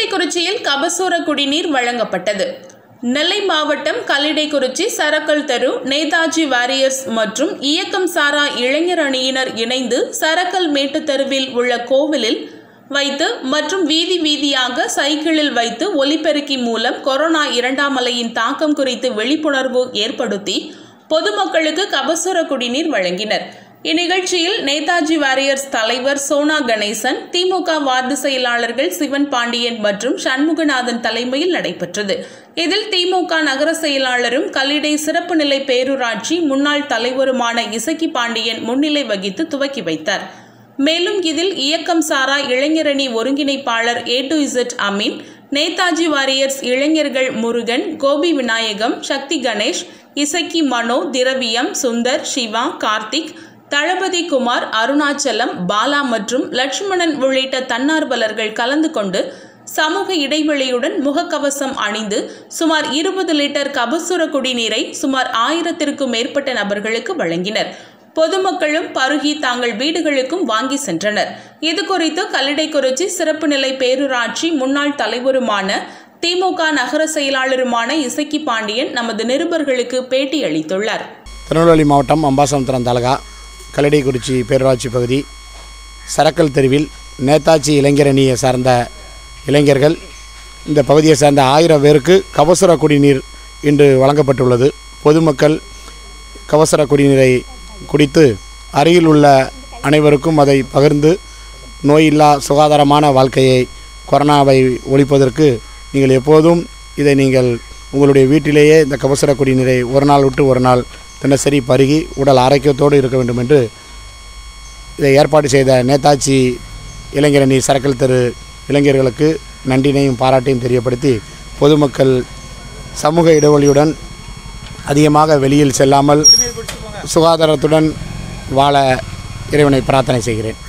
கல்லிடைக்குறிச்சியில் கபசூர குடிநீர் வழங்கப்பட்டது நெல்லை மாவட்டம் கல்லிடைக்குறிச்சி சரக்கல் தெரு நேதாஜி வாரியர்ஸ் மற்றும் இயக்கம் சாரா இளைஞர் அணியினர் இணைந்து சரக்கல் மேட்டு தெருவில் உள்ள கோவிலில் வைத்து மற்றும் வீதி வீதியாக சைக்கிளில் வைத்து ஒலிபெருக்கி மூலம் கொரோனா இரண்டாம் அலையின் தாக்கம் குறித்து விழிப்புணர்வு ஏற்படுத்தி பொதுமக்களுக்கு கபசுர குடிநீர் வழங்கினர் இந்நிகழ்ச்சியில் நேதாஜி வாரியர்ஸ் தலைவர் சோனா கணேசன் திமுக வார்டு செயலாளர்கள் சிவன் பாண்டியன் மற்றும் சண்முகநாதன் தலைமையில் நடைபெற்றது இதில் திமுக நகர செயலாளரும் கல்லிடை சிறப்பு நிலை பேரூராட்சி முன்னாள் தலைவருமான இசக்கி பாண்டியன் முன்னிலை வகித்து துவக்கி வைத்தார் மேலும் இதில் இயக்கம் சாரா இளைஞரணி ஒருங்கிணைப்பாளர் A to Z Ameen Netaji warriors இளைஞர்கள் முருகன் கோபி விநாயகம் சக்தி கணேஷ் இசக்கி மனோ திரவியம் சுந்தர் சிவா கார்த்திக் தளபதி குமார் அருணாச்சலம் பாலா மற்றும் லட்சுமணன் உள்ளிட்ட தன்னார்வலர்கள் கலந்து கொண்டு சமூக இடைவெளியுடன் முகக்கவசம் அணிந்து சுமார் இருபது லிட்டர் கபசுர குடிநீரை சுமார் ஆயிரத்திற்கும் மேற்பட்ட நபர்களுக்கு வழங்கினர் பொதுமக்களும் பருகி தாங்கள் வீடுகளுக்கும் வாங்கி சென்றனர் இது குறித்து கல்லிடைக்குறிச்சி சிறப்பு நிலை பேரூராட்சி முன்னாள் தலைவருமான திமுக நகர செயலாளருமான இசக்கி பாண்டியன் நமது நிருபர்களுக்கு பேட்டி அளித்துள்ளார் திருநெல்வேலி மாவட்டம் அம்பாசமுத்திரம் தாலுகா கல்லடைக்குறிச்சி பேரூராட்சி பகுதி சரக்கல் தெருவில் நேதாஜி இளைஞரணியை சார்ந்த இளைஞர்கள் இந்த பகுதியை சார்ந்த ஆயிரம் பேருக்கு கபசுர குடிநீர் இன்று வழங்கப்பட்டுள்ளது பொதுமக்கள் கபசுர குடிநீரை குடித்து அருகில் உள்ள அனைவருக்கும் அதை பகிர்ந்து நோயில்லா சுகாதாரமான வாழ்க்கையை கொரோனாவை ஒழிப்பதற்கு நீங்கள் எப்போதும் இதை நீங்கள் உங்களுடைய வீட்டிலேயே இந்த கபசுர குடிநீரை ஒரு நாள் விட்டு ஒரு நாள் தினசரி பருகி உடல் ஆரோக்கியத்தோடு இருக்க வேண்டும் என்று இதை ஏற்பாடு செய்த நேதாஜி இளைஞரணி சரக்கல் தெரு இளைஞர்களுக்கு நன்றினையும் பாராட்டையும் தெரியப்படுத்தி பொதுமக்கள் சமூக இடைவெளியுடன் அதிகமாக வெளியில் செல்லாமல் சுகாதாரத்துடன் வாழ இறைவனை பிரார்த்தனை செய்கிறேன்